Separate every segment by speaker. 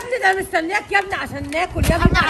Speaker 1: ابني ده مستنياك يا ابني عشان ناكل يا ابني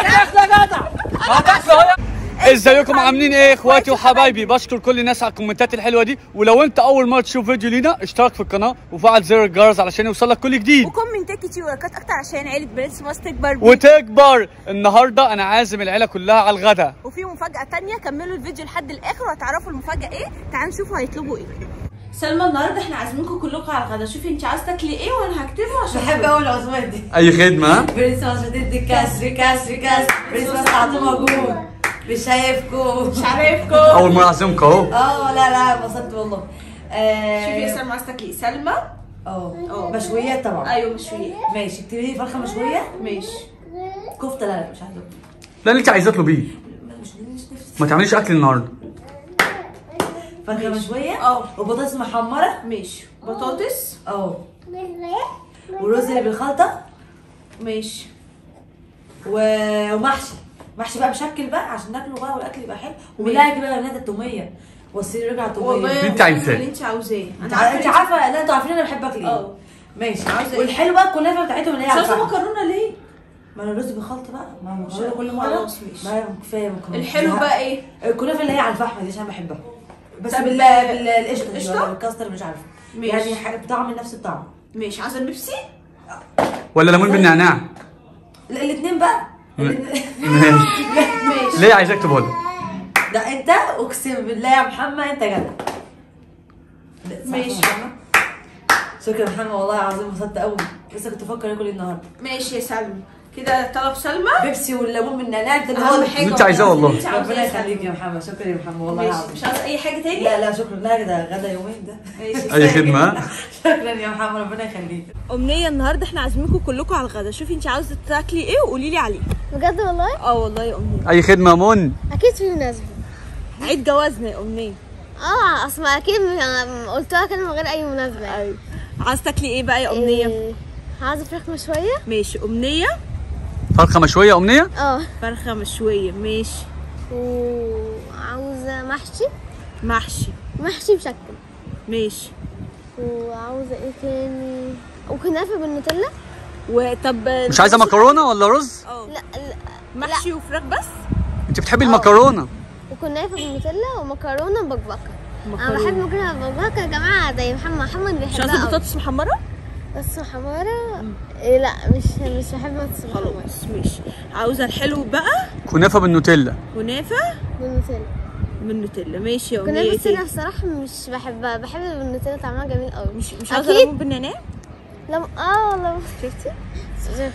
Speaker 2: ازيكم عاملين ايه اخواتي وحبايبي بشكر كل الناس على الكومنتات الحلوه دي ولو انت اول مره تشوف فيديو لينا اشترك في القناه وفعل زر الجرس علشان يوصلك كل جديد
Speaker 3: وكومنتات كتير ولايكات اكتر عشان عيله بنات سماس تكبر
Speaker 2: وتكبر النهارده انا عازم العيله كلها على الغدا
Speaker 3: وفي مفاجاه تانية كملوا الفيديو لحد الاخر وهتعرفوا المفاجاه ايه تعالوا نشوفوا هيطلبوا ايه سلمى النهارده احنا عازمينكم كلكم على الغدا شوفي انت عايزه تاكلي ايه وانا هكتبه عشان
Speaker 4: بحب قوي العزومات دي
Speaker 2: اي خدمه ها؟
Speaker 4: برنسوس بتدي كسر كسر كسر برنسوس عطوا مجهود مش شايفكم
Speaker 3: مش عارفكم
Speaker 2: اول مره اعزمكم اهو
Speaker 4: اه لا لا اتبسطت والله
Speaker 3: شوفي يا
Speaker 4: آه،
Speaker 3: سلمى عايزه تاكلي ايه سلمى
Speaker 4: اه مشويات طبعا
Speaker 3: ايوه مشويات
Speaker 4: ماشي اكتبي لي فرخه مشويه
Speaker 3: ماشي
Speaker 4: كفته لا لا مش عايزه
Speaker 2: لا اللي انت عايزاه اطلبيه
Speaker 4: مش مش نفسي
Speaker 2: ما تعمليش اكل النهارده
Speaker 4: فرخه مشويه
Speaker 3: اه.
Speaker 4: وبطاطس محمره
Speaker 3: ماشي بطاطس
Speaker 4: اه ورز اللي بالخلطه
Speaker 3: ماشي
Speaker 4: و- ومحشي محشي بقى مشكل بقى عشان ناكله بقى والاكل يبقى حلو وبالله بقى بنات التوميه والسير رجع توميه
Speaker 3: والله
Speaker 2: اللي انت عايزاه.
Speaker 3: اللي انت عاوزاه
Speaker 4: انت عارفه انت عارفه لا انتوا عارفين انا بحب اكل ايه
Speaker 3: اه.
Speaker 4: ماشي
Speaker 3: عاوزة ايه؟
Speaker 4: والحلو بقى الكنافه بتاعتهم اللي هي على
Speaker 3: صلصه
Speaker 4: الفحم.
Speaker 3: مكرونه ليه
Speaker 4: ما انا الرز بالخلطه بقى ما هو مكرونه كل مره
Speaker 3: خلاص ماشي.
Speaker 4: ما كفايه مكرونه
Speaker 3: الحلو
Speaker 4: زهقت.
Speaker 3: بقى ايه
Speaker 4: الكنافه اللي هي على الفحم دي عشان بحبها بس
Speaker 3: طب
Speaker 4: بال
Speaker 3: ال-
Speaker 4: بالقشطه دي
Speaker 3: قشطة؟
Speaker 4: ولا بالكاستر مش عارفه
Speaker 3: ماشي.
Speaker 4: يعني ح- بطعم نفس الطعم
Speaker 3: ماشي عايزه البيبسي
Speaker 2: ولا ليمون بالنعناع
Speaker 4: الاثنين بقى
Speaker 2: ماشي
Speaker 3: ماشي
Speaker 2: ليه عايزاك تقولها
Speaker 4: ده انت اقسم بالله يا محمد انت جدع ده صح
Speaker 3: ماشي.
Speaker 4: يا محمد؟ شكرا يا محمد والله العظيم انبسطت قوي لسه كنت بفكر اكل ايه النهارده
Speaker 3: ماشي يا سلمى كده طلب سلمى
Speaker 4: بيبسي والليمون بالنعناع ده
Speaker 3: اهم
Speaker 4: اهم
Speaker 3: حاجه
Speaker 2: اللي انت عايزاه والله.
Speaker 3: اللي انت عاوزاه
Speaker 4: ربنا
Speaker 3: يا سلمى.
Speaker 4: يخليك يا محمد شكرا يا محمد والله
Speaker 3: ماشي
Speaker 4: العظيم
Speaker 3: مش عايزه اي حاجه تاني
Speaker 4: لا لا شكرا لا ده غدا يومين ده
Speaker 3: ماشي
Speaker 2: اي خدمه ها؟
Speaker 4: شكرا يا محمد ربنا يخليك
Speaker 3: امنيه النهارده احنا عازمينكم كلكم على الغدا شوفي انت عاوزه تاكلي ايه وقولي لي عليه
Speaker 5: بجد والله
Speaker 3: اه والله يا امنيه
Speaker 2: اي خدمه يا منى
Speaker 5: اكيد في مناسبه
Speaker 3: عيد جوازنا يا امنيه
Speaker 5: اه اصل ما اكيد م- قلتها كده من غير اي مناسبه يعني.
Speaker 3: ايوه عايزه تاكلي ايه بقى يا امنيه
Speaker 5: إيه، عايزه فراخ مشويه
Speaker 3: ماشي امنيه
Speaker 2: فرخه مشويه امنيه
Speaker 5: اه
Speaker 3: فرخه مشويه ماشي
Speaker 5: وعاوزه محشي
Speaker 3: محشي
Speaker 5: محشي مشكل
Speaker 3: ماشي
Speaker 5: وعاوزه ايه تاني وكنافه بالنوتيلا
Speaker 3: وطب
Speaker 2: مش عايزه مكرونه ولا رز
Speaker 3: اه
Speaker 5: لا لا
Speaker 3: محشي وفراخ بس
Speaker 2: انت بتحبي المكرونه
Speaker 5: وكنافه بالنوتيلا ومكرونه بكبكه انا
Speaker 3: مكرونة.
Speaker 5: بحب مكرونه بكبكه يا جماعه زي محمد محمد
Speaker 3: مش
Speaker 5: بيحبها
Speaker 3: عايزه
Speaker 5: أوي.
Speaker 3: بطاطس محمره
Speaker 5: بس حمارة إيه لا مش مش بحب بطاطس محمرة
Speaker 3: خلاص ماشي عاوزه الحلو بقى
Speaker 2: كنافه بالنوتيلا
Speaker 3: كنافه
Speaker 5: بالنوتيلا
Speaker 3: بالنوتيلا ماشي يا امنيه
Speaker 5: كنافه
Speaker 3: إيه
Speaker 5: بس انا
Speaker 3: تاني؟
Speaker 5: بصراحه مش بحبها بحب بالنوتيلا طعمها جميل قوي
Speaker 3: مش مش عاوزه
Speaker 5: أكيد.
Speaker 3: ليمون بالنعناع
Speaker 5: لم اه والله
Speaker 3: شفتي
Speaker 5: شفت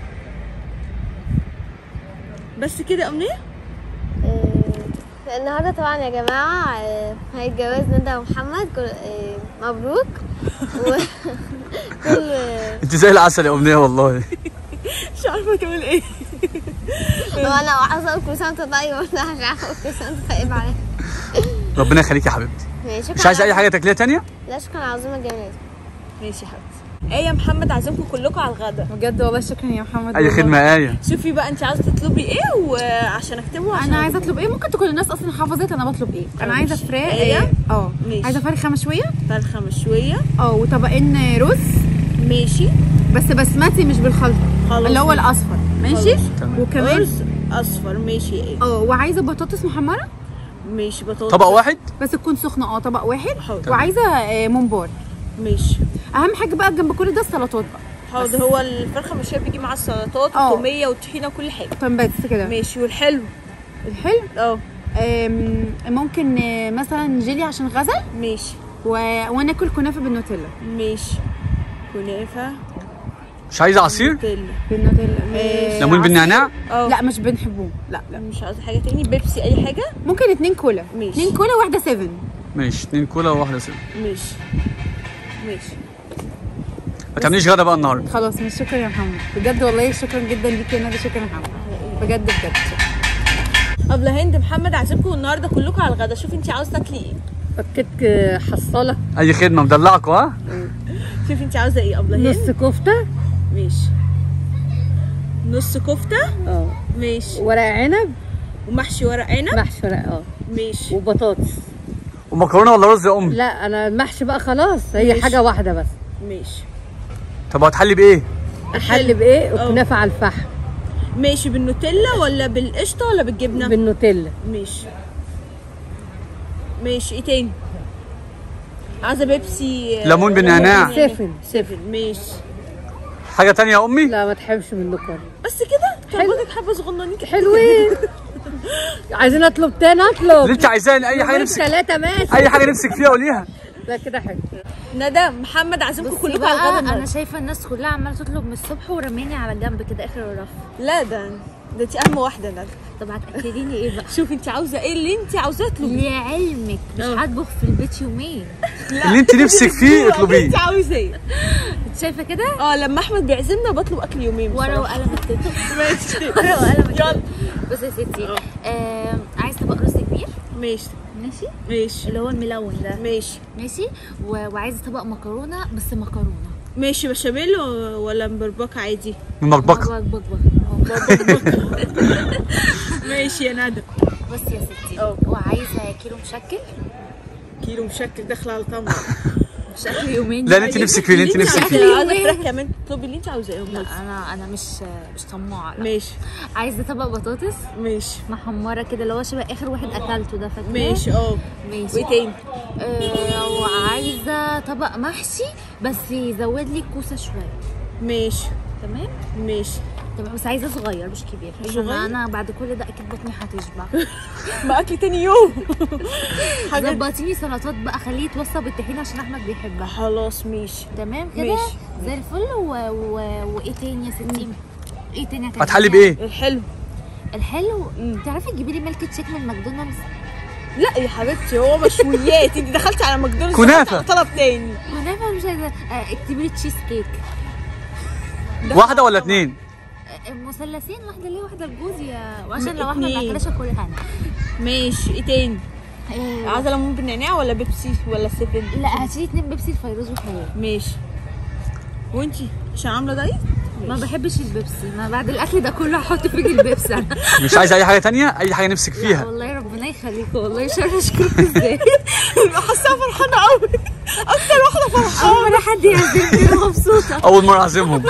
Speaker 3: بس كده يا امنيه
Speaker 5: إيه، النهارده طبعا يا جماعه إيه، عيد جواز ندى ومحمد كل إيه، مبروك و كل
Speaker 2: انت زي العسل يا امنيه والله
Speaker 3: مش عارفه تقول ايه
Speaker 5: وانا عاوزه اقول كل سنه وانت طيب ولا مش عارفه اقول كل سنه وانت طيب عليك
Speaker 2: ربنا يخليك يا حبيبتي
Speaker 5: ماشي شكرا
Speaker 2: مش عايزه اي
Speaker 5: على-
Speaker 2: حاجه تاكليها تانية
Speaker 5: لا شكرا على العزومه الجميله دي.
Speaker 3: ماشي يا حبيبتي ايه يا محمد عازمكم كلكم على الغدا
Speaker 6: بجد والله شكرا يا محمد
Speaker 2: اي
Speaker 6: والله.
Speaker 2: خدمه يا ايه
Speaker 3: شوفي بقى انت عاوزه تطلبي ايه وعشان اكتبه عشان
Speaker 6: انا عايزه اطلب ايه ممكن تكون الناس اصلا حافظت انا بطلب ايه انا عايزه
Speaker 3: ماشي.
Speaker 6: فراخ
Speaker 3: إيه؟
Speaker 6: إيه؟ اه
Speaker 3: ماشي.
Speaker 6: عايزه فرخه مشويه
Speaker 3: فرخه مشويه
Speaker 6: اه وطبقين رز
Speaker 3: ماشي
Speaker 6: بس بسمتي مش بالخلطه
Speaker 3: خلاص
Speaker 6: اللي هو
Speaker 3: ماشي.
Speaker 6: الاصفر ماشي
Speaker 2: تمام.
Speaker 6: وكمان
Speaker 3: رز اصفر ماشي ايه
Speaker 6: اه وعايزه بطاطس محمره
Speaker 3: ماشي بطاطس
Speaker 2: طبق واحد
Speaker 6: بس تكون سخنه اه طبق واحد
Speaker 3: حاضر.
Speaker 6: وعايزه آه، ممبار
Speaker 3: ماشي
Speaker 6: اهم حاجه بقى جنب كل ده السلطات بقى
Speaker 3: حاضر هو الفرخه مشويه بيجي معاها السلطات
Speaker 6: اه.
Speaker 3: والتوميه والطحينه وكل حاجه
Speaker 6: طب بس كده
Speaker 3: ماشي والحلو
Speaker 6: الحلو
Speaker 3: اه
Speaker 6: آم، ممكن آه، مثلا جيلي عشان غزل
Speaker 3: ماشي
Speaker 6: و... وناكل كنافه بالنوتيلا
Speaker 3: ماشي كنافه
Speaker 2: مش عايزه عصير
Speaker 3: نوتيلا
Speaker 6: بالنوتيلا آه،
Speaker 2: ليمون
Speaker 6: عصير؟
Speaker 2: بالنعناع
Speaker 3: اه
Speaker 6: لا مش بنحبوه لا لا
Speaker 3: مش عاوزه حاجه تاني بيبسي اي حاجه
Speaker 6: ممكن اتنين كولا
Speaker 3: ماشي.
Speaker 6: اتنين كولا واحده سيفن
Speaker 2: ماشي اتنين كولا وواحده سيب
Speaker 3: ماشي ماشي
Speaker 2: ما تعمليش غدا بقى النهارده
Speaker 6: خلاص مش شكرا يا محمد بجد والله شكرا جدا ليك يا ندى شكرا يا محمد بجد بجد شكرا
Speaker 3: ابله هند محمد عازمكم النهارده كلكم على الغدا شوفي انت عاوزه تاكلي ايه
Speaker 6: فكيت حصاله
Speaker 2: اي خدمه مدلعكوا ها
Speaker 3: شوفي انت عاوزه ايه ابله هند
Speaker 6: نص كفته
Speaker 3: ماشي نص كفته
Speaker 6: اه
Speaker 3: ماشي
Speaker 6: ورق عنب
Speaker 3: ومحشي ورق عنب
Speaker 6: محشي ورق اه
Speaker 3: ماشي
Speaker 6: وبطاطس
Speaker 2: ومكرونه ولا رز يا ام
Speaker 6: لا انا المحشي بقى خلاص هي
Speaker 3: ماشي.
Speaker 6: حاجه واحده بس
Speaker 3: ماشي
Speaker 2: طب هتحلي بايه
Speaker 1: احل بايه وكنافه على الفحم
Speaker 3: ماشي بالنوتيلا ولا بالقشطه ولا بالجبنه
Speaker 1: بالنوتيلا
Speaker 3: ماشي ماشي ايه تاني عايزه بيبسي آه،
Speaker 2: ليمون بالنعناع
Speaker 1: سفن
Speaker 3: سيفن ماشي
Speaker 2: حاجه تانية يا امي
Speaker 1: لا ما تحبش منكم
Speaker 3: بس كده طلباتك حبه صغننين كده
Speaker 1: حلوين عايزين اطلب تاني اطلب
Speaker 2: اللي انت عايزاه اي حاجه نفسك
Speaker 1: ثلاثة ماشي
Speaker 2: اي حاجه نفسك فيها قوليها
Speaker 1: لا كده حلو
Speaker 3: ندى محمد عازمكم
Speaker 7: بصي
Speaker 3: كلكم على الغدا
Speaker 7: بقى انا
Speaker 3: النهارده
Speaker 7: شايفه الناس كلها عماله تطلب من الصبح ورماني على جنب كده اخر الرف
Speaker 3: لا ده ده انت اهم واحده ندى
Speaker 7: طب هتاكليني ايه بقى
Speaker 3: شوفي انت عاوزه ايه اللي انت عاوزاه اطلبيه
Speaker 7: لعلمك مش هطبخ في البيت يومين
Speaker 2: اللي انت نفسك فيه اطلبيه
Speaker 3: انت عاوزه ايه
Speaker 7: انت شايفه كده
Speaker 3: اه لما احمد بيعزمنا بطلب اكل يومين
Speaker 7: ورقه
Speaker 3: بصراحة.
Speaker 7: وقلم اكتب
Speaker 3: ماشي
Speaker 7: ورقه وقلم
Speaker 3: يلا
Speaker 7: اكتب بصي يا ستي آه عايز طبق رز كبير
Speaker 3: ماشي
Speaker 7: ماشي
Speaker 3: ماشي
Speaker 7: اللي هو الملون ده
Speaker 3: ماشي
Speaker 7: ماشي و... وعايزه طبق مكرونه بس مكرونه
Speaker 3: ماشي بشاميل و- ولا مبربك عادي
Speaker 2: المربكه
Speaker 7: بق بق بق
Speaker 3: ماشي يا ندى
Speaker 7: بصي يا ستي
Speaker 3: اه.
Speaker 7: وعايزه كيلو مشكل
Speaker 3: كيلو مشكل داخله على طمع
Speaker 7: مش اكل يومين
Speaker 2: لا اللي انت نفسك فيه اللي انت نفسك فيه
Speaker 3: لو عايزه فراخ كمان تطلبي اللي انت عاوزاه
Speaker 7: لا انا انا مش مش طماعه لا.
Speaker 3: ماشي
Speaker 7: عايزه طبق بطاطس
Speaker 3: ماشي
Speaker 7: محمره كده اللي هو شبه اخر واحد اكلته ده فاكره
Speaker 3: ماشي اه
Speaker 7: ماشي
Speaker 3: وايه تاني
Speaker 7: آه وعايزه طبق محشي بس يزود لي كوسه شويه
Speaker 3: ماشي
Speaker 7: تمام
Speaker 3: ماشي
Speaker 7: تمام بس عايزه صغير مش كبير عشان
Speaker 3: صغير؟
Speaker 7: انا بعد كل ده اكيد بطني هتشبع
Speaker 3: ما اكل تاني يوم حاجات
Speaker 7: ظبطيني سلطات بقى خليه يتوصى بالطحينه عشان احمد بيحبها
Speaker 3: خلاص ماشي
Speaker 7: تمام كده
Speaker 3: ماشي.
Speaker 7: زي الفل و... و... وايه تاني يا ستي ايه تاني هتعمليه؟
Speaker 2: هتحلي بايه
Speaker 3: الحلو
Speaker 7: الحلو تعرفي تجيبي لي ميلك تشيك من ماكدونالدز
Speaker 3: لا يا حبيبتي هو مشويات انت دخلتي على ماكدونالدز
Speaker 2: كنافة.
Speaker 3: طلب تاني
Speaker 7: ونافع مش عايزه آه، اكتبي لي تشيز كيك
Speaker 2: واحده ولا اتنين
Speaker 7: آه، مثلثين واحده ليه واحده لجوزي آه، وعشان لو احمد
Speaker 3: اتنين.
Speaker 7: ما اكلش اكلها انا
Speaker 3: ماشي ايه تاني
Speaker 7: آه،
Speaker 3: عايزه ليمون بالنعناع ولا بيبسي ولا سيفن
Speaker 7: لا هاتي لي اتنين بيبسي الفيروز وخيال
Speaker 3: ماشي وانتي عشان عامله دايت
Speaker 7: ما بحبش البيبسي ما بعد الاكل ده كله هحط فيك البيبسي انا
Speaker 2: مش عايزه اي حاجه تانية اي حاجه نفسك
Speaker 7: لا
Speaker 2: فيها
Speaker 7: والله ربنا يخليكم والله مش عارفه اشكركم ازاي
Speaker 3: حاساها فرحانه قوي اكتر واحده فرحانه
Speaker 7: اول مره حد يعزمني انا مبسوطه
Speaker 2: اول مره اعزمهم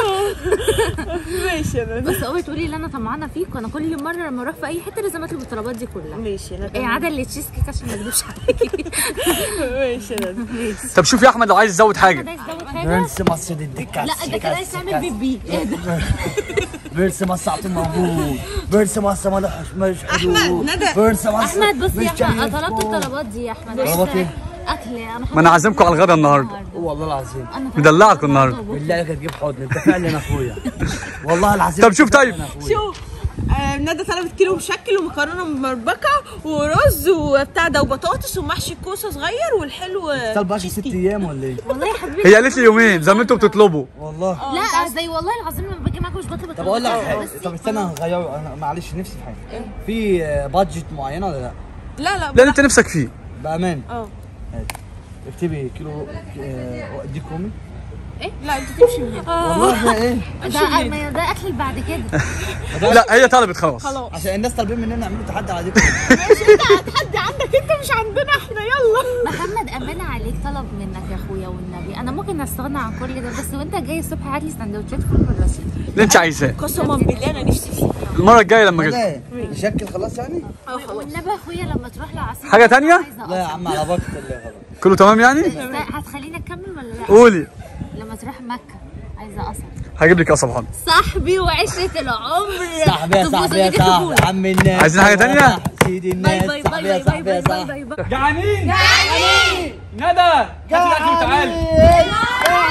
Speaker 3: ماشي يا ندى
Speaker 7: بس اوعي تقولي ان انا طمعانه فيك وانا كل مره لما اروح في اي حته لازم اطلب الطلبات دي كلها
Speaker 3: ماشي يا ندى
Speaker 7: ايه عدا اللي تشيز كيك عشان ما اكذبش عليكي
Speaker 3: ماشي يا ندى
Speaker 2: طب شوف يا احمد لو عايز تزود
Speaker 7: ده
Speaker 2: حاجه
Speaker 7: يزود حاجه
Speaker 8: بيرس مصر الدكة
Speaker 7: لا ده كده عايز تعمل بيبي ايه ده
Speaker 8: بيرس مصر عطيه موجود بيرس مصر ملح مش حلو
Speaker 3: أحمد، ندى.
Speaker 8: بيرس مصر
Speaker 7: احمد بص
Speaker 8: مش
Speaker 7: يا احمد
Speaker 8: شايفكم.
Speaker 7: طلبت الطلبات دي يا احمد
Speaker 8: طلبات
Speaker 7: بس
Speaker 8: ايه؟
Speaker 7: اكل انا
Speaker 2: ما انا عازمكم على الغدا النهارده
Speaker 8: والله العظيم
Speaker 7: انا
Speaker 2: مدلعكم النهارده
Speaker 8: بالله عليك هتجيب حضن انت فعلا اخويا والله العظيم
Speaker 2: طب شوف
Speaker 8: أنت
Speaker 2: طيب.
Speaker 8: فعلاً أخويا.
Speaker 3: شوف آه، ندى طلبت كيلو مشكل ومكرونه مربكه ورز وبتاع ده وبطاطس ومحشي كوسه صغير والحلو
Speaker 8: طالبه 10 ست ايام ولا ايه؟
Speaker 7: والله يا حبيبي
Speaker 2: هي قالت لي يومين زي ما انتم بتطلبوا
Speaker 8: والله
Speaker 7: لا زي والله العظيم لما باجي معاكم مش بطلب
Speaker 8: طب اقول لك
Speaker 7: الطلبات
Speaker 8: حاجه
Speaker 7: بس
Speaker 8: طب استنى هنغيره انا معلش نفسي في حاجه في آه، بادجت معينه ولا لا؟
Speaker 3: لا لا
Speaker 2: لا اللي انت نفسك فيه
Speaker 8: بامان
Speaker 3: اه
Speaker 8: اكتبي كيلو آه، ديك رومي
Speaker 3: لا انت تمشي من هنا
Speaker 8: والله ده ايه؟
Speaker 7: ده ما ده اكل بعد كده
Speaker 2: لا هي طلبت خلاص
Speaker 3: خلاص
Speaker 8: عشان الناس طالبين مننا نعمل تحدي على ديك رومي
Speaker 3: حد عندك انت مش عندنا احنا يلا
Speaker 7: محمد امانه عليك طلب منك يا اخويا والنبي انا ممكن استغنى عن كل ده بس وانت جاي الصبح هات لي سندوتشات فول بالرصيد
Speaker 2: اللي انت عايزاه
Speaker 3: قسما بالله انا نفسي فيه
Speaker 2: المره الجايه لما جيت
Speaker 8: لا نشكل خلاص يعني؟
Speaker 7: والنبي يا اخويا لما تروح لعصير
Speaker 2: حاجة تانية؟
Speaker 7: عايزة
Speaker 8: لا يا
Speaker 7: أقصر.
Speaker 8: عم على بركه الله خلاص
Speaker 2: كله تمام يعني
Speaker 7: بس هتخليني اكمل ولا لا
Speaker 2: قولي
Speaker 7: لما تروح مكه عايزه اقصر
Speaker 2: هجيب لك قصب حاضر
Speaker 7: صاحبي وعشره العمر
Speaker 8: صاحبي يا
Speaker 7: تبوظ
Speaker 8: صاحبي يا
Speaker 7: إيديك
Speaker 8: صاحبي
Speaker 7: تفوت.
Speaker 8: عم الناس
Speaker 2: عايزين حاجة تانية؟
Speaker 8: سيدي
Speaker 7: باي
Speaker 8: الناس
Speaker 7: باي
Speaker 8: صاحبي
Speaker 7: باي
Speaker 8: يا
Speaker 7: باي
Speaker 8: صاحبي يا
Speaker 7: باي باي
Speaker 8: صاحبي
Speaker 7: باي باي
Speaker 2: جعانين جعانين ندى هاتي الاكل وتعالي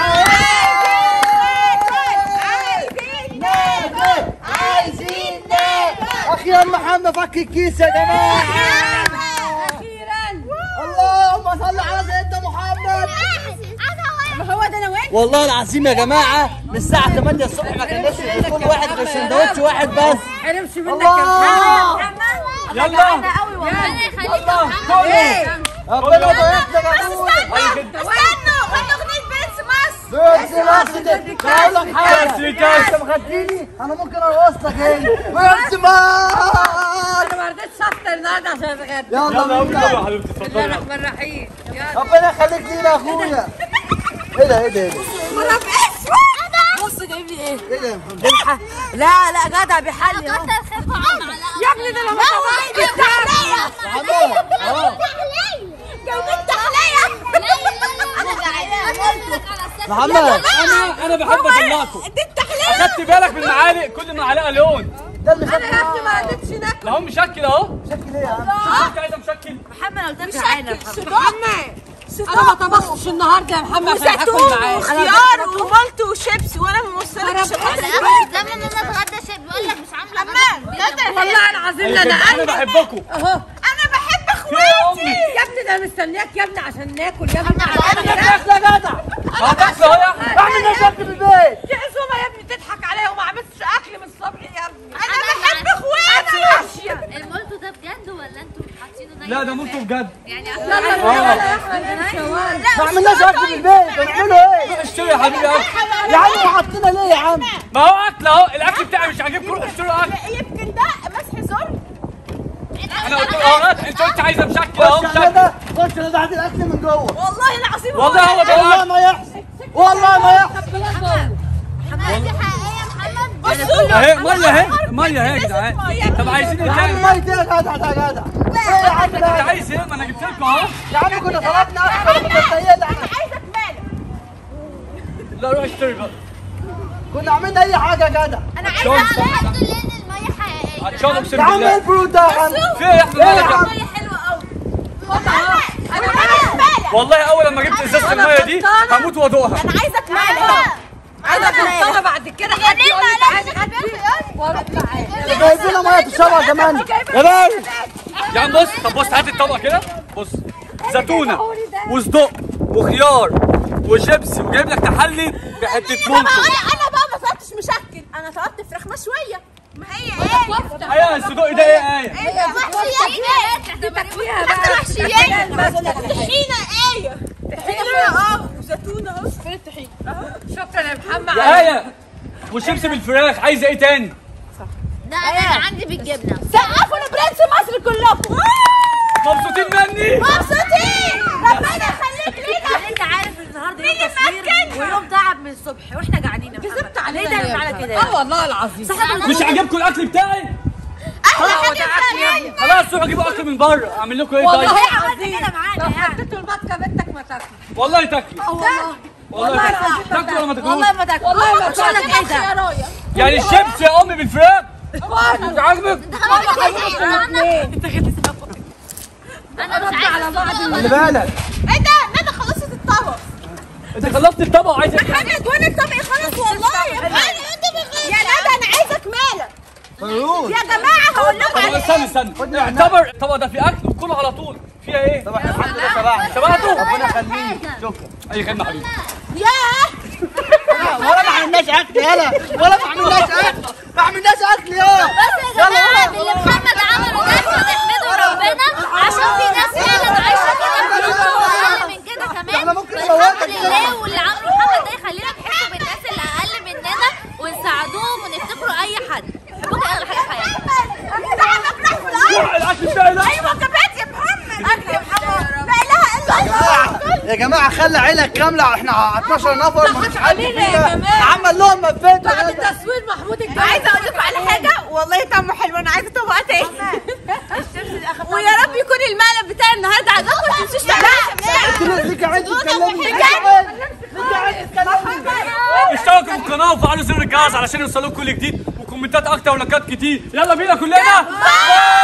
Speaker 8: عايزين اخيرا محمد فك الكيس يا جماعه اللهم صل على سيدنا محمد
Speaker 3: هو ده انا وين
Speaker 8: والله العظيم يا جماعه من الساعه 8 الصبح ما كناش كل واحد في سندوتش واحد بس
Speaker 1: حرمش منك
Speaker 8: الله
Speaker 2: يلا
Speaker 7: ربنا يخليك يا محمد
Speaker 1: ايه
Speaker 8: ربنا يبارك لك يا اخويا
Speaker 3: استنوا خدوا اغنيه بنت مصر
Speaker 8: بس بس اقول لك حاجه
Speaker 2: بس
Speaker 8: انت مخديني انا ممكن ارقص لك هنا بس بس
Speaker 1: انا ما رضيتش افطر النهارده عشان اتغدى
Speaker 8: يلا بينا
Speaker 2: يا حبيبتي
Speaker 1: بسم الله
Speaker 2: اتفضلي
Speaker 1: الرحمن الرحيم يلا
Speaker 8: ربنا يخليك لينا يا اخويا ايه ده ايه ده ايه ده
Speaker 3: بصوا
Speaker 4: جايب لي ايه؟ بالح- لا لا جدع بيحلي اهو
Speaker 1: يا ابني ده لما طبعت
Speaker 8: محمد
Speaker 2: انا انا بحب اطلعكم اخدت بالك من المعالق كل معلقه لون
Speaker 8: ده اللي
Speaker 1: انا يا اختي ما قدرتش ناكل
Speaker 2: اهو مشكل اهو
Speaker 8: شكل ايه يا عم
Speaker 2: انت عايزه مشكل
Speaker 4: محمد قلت لك تعالى محمد
Speaker 1: محمد انا ما طبختش النهارده يا محمد عشان اكل
Speaker 3: وزيتون
Speaker 1: معاك
Speaker 3: وخيار وملط وشيبسي وانا موصلك
Speaker 7: انا اول زمان ماما اتغدى شيء بيقول لك مش عامله غدا
Speaker 1: والله العظيم لا انا
Speaker 2: انا
Speaker 1: قلبي
Speaker 2: بحبكم
Speaker 1: اهو
Speaker 3: انا بحب
Speaker 2: في إيه يا امي
Speaker 1: يا ابني ده أنا مستنياك يا ابني عشان ناكل يا ابني
Speaker 8: يا جدع
Speaker 2: هتاكل اهو يا
Speaker 8: اعمل لنا شكل في البيت
Speaker 1: دي عزومه يا ابني تضحك عليها وما عملتش اكل من الصبح يا ابني
Speaker 3: انا بحب اخواتي
Speaker 7: المولتو ده بجد ولا انتوا حاطينه ني
Speaker 2: لا ده ممكن بجد
Speaker 7: يعني
Speaker 1: لا لا لا لا يا احمد الشوال
Speaker 8: ما عملناش اكل في البيت بنعمله ايه
Speaker 2: اشتري يا حبيبي اكل
Speaker 8: يا عم وحطينا ليه يا عم
Speaker 2: ما هو اكل اهو الاكل بتاعي مش عاجبكم روحوا اشتروا اكل
Speaker 3: يمكن ده مسح زر
Speaker 2: انا قلت له اه انت قلت عايزه مشكل اهو
Speaker 8: خش
Speaker 2: مشكل
Speaker 8: انا خش انا بعد الاكل من جوه
Speaker 3: والله العظيم
Speaker 2: والله هو ده
Speaker 8: والله
Speaker 2: الأكل.
Speaker 8: ما يحصل والله ما يحصل
Speaker 7: محمد دي حقيقيه يا محمد
Speaker 2: اهي ميه اهي ميه اهي يا جدعان طب عايزين ايه
Speaker 8: يا عم
Speaker 2: تاني؟
Speaker 8: ما يديك جدع ده جدع ايه يا عم
Speaker 2: انت
Speaker 8: ده
Speaker 2: عايز ايه؟ ما انا جبت لكم اهو
Speaker 8: يا عم كنا طلبنا اكل كنا سيدنا
Speaker 3: عايزك مالك
Speaker 2: لا روح اشتري بقى
Speaker 8: كنا عملنا اي حاجه يا جدع
Speaker 7: انا عايزه الحمد لله ان الميه حقيقيه
Speaker 2: عطشان اقسم
Speaker 8: يا عم ايه
Speaker 2: بالله
Speaker 8: البرود ده يا عم
Speaker 2: في ايه يا احمد مالك يا عم؟
Speaker 3: ميه حلوه قوي انا عايزك مالك
Speaker 2: والله اول لما جبت ازازه الميه دي هموت وادوقها
Speaker 3: انا عايزك مالك
Speaker 1: انا غلطانه بعد كده حد يقول لي تعالي خدي واروح معاك
Speaker 8: جايب لنا ميه تشربها كمان
Speaker 2: يا باشا يا عم بص طب بص هات الطبق كده بص زيتونه وصدق وخيار وشيبسي وجايب لك تحلي بحته
Speaker 3: طب
Speaker 2: مولتو
Speaker 3: انا انا بقى ما طلبتش مشكل انا طلبت فراخ مشويه ما هي ايه
Speaker 2: ايوه الصدق ده ايه ايه
Speaker 3: ايه وحشيات
Speaker 1: فيها بقى
Speaker 3: وحشيات طحينه ايه طحينه اه وزيتون اهو فين الطحينه
Speaker 1: شكرا يا محمد
Speaker 2: يا ايه وشيبسي بالفراخ عايزه ايه تاني
Speaker 7: ده انا عندي بالجبنه
Speaker 3: سقفوا لبرنس مصر كلكم
Speaker 2: مبسوطين مني
Speaker 3: مبسوطين ربنا يخليك لينا
Speaker 4: انت عارف النهارده يوم
Speaker 3: مين
Speaker 4: تصوير
Speaker 3: مكن؟
Speaker 4: ويوم تعب من الصبح واحنا قاعدين يا محمد
Speaker 1: كذبت علينا
Speaker 4: ليه
Speaker 1: يا
Speaker 4: دايما على
Speaker 1: محمد.
Speaker 4: كده
Speaker 1: اه والله العظيم
Speaker 2: مش عاجبكم الاكل بتاعي
Speaker 3: احلى حاجه كمان
Speaker 2: خلاص روحوا جيبوا اكل من بره اعمل لكم ايه
Speaker 1: والله
Speaker 2: طيب
Speaker 1: العظيم
Speaker 4: كده معانا
Speaker 1: لو
Speaker 4: يعني.
Speaker 1: حطيته المطكه بنتك ما تاكل
Speaker 2: والله تاكلوا
Speaker 1: والله
Speaker 2: والله تاكلوا تاكلوا ولا ما تاكلوش
Speaker 4: والله ما تاكل
Speaker 1: والله ما
Speaker 4: مش هقول لك ايه ده
Speaker 3: رايه
Speaker 2: يعني الشيبسي يا امي بالفراخ مش عاجبك
Speaker 7: انا مش عايزه
Speaker 8: خلي
Speaker 7: الصدق.
Speaker 8: بالك
Speaker 3: ايه ده ندى خلصت الطبق
Speaker 2: انت خلصت الطبق وعايزه ايه تاني؟
Speaker 3: محمد وانا الطبق خلص والله يا يا ندى انا عايزك مالك
Speaker 8: فيروز
Speaker 3: يا جماعه هقول لكم
Speaker 2: طب
Speaker 3: على
Speaker 2: استنى استنى اعتبر الطبق ده فيه اكل وكله على طول فيها ايه؟
Speaker 8: طب احنا الحمد لله شبعنا
Speaker 2: شبعتوا؟
Speaker 8: ربنا يخليك شكرا
Speaker 2: اي خدمه حبيبي
Speaker 3: ياه
Speaker 8: ولا ما عملناش اكل يلا ولا ما عملناش اكل ما عملناش اكل يا
Speaker 7: بس يا جماعه اللي محمد عمله ده احنا نحمده ربنا عشان في ناس فعلا عايشه كده في اقل من كده كمان
Speaker 8: احنا ممكن
Speaker 7: الحمد
Speaker 8: نموتك
Speaker 7: لله واللي عمله محمد ده يخلينا نحس بالناس اللي اقل مننا ونساعدوهم ونفتكروا اي حد بحبكم اغلى حاجه في حياتي
Speaker 2: الاكل بتاعي ده
Speaker 3: ايوه كبات يا محمد اكل يا محمد لا اله الا الله
Speaker 8: يا جماعه خلي عيلة كاملة احنا 12 نفر ما فيش حد
Speaker 1: علينا يا
Speaker 8: فينا
Speaker 1: جماعة.
Speaker 8: عمل لهم مفيت
Speaker 1: بعد التصوير محمود الجاي
Speaker 3: عايزه اقول لكم على حاجه والله طعمه حلو انا عايزه طبق تاني ويا رب يكون المقلب بتاعي النهارده عجبكم ما تنسوش تعملوا
Speaker 8: ليك عيد تتكلمي ليك
Speaker 3: وحجاب.
Speaker 8: عيد ليك عيد تتكلمي
Speaker 2: اشتركوا في القناه وفعلوا زر الجرس علشان يوصلوا كل جديد وكومنتات اكتر ولايكات كتير يلا بينا كلنا باي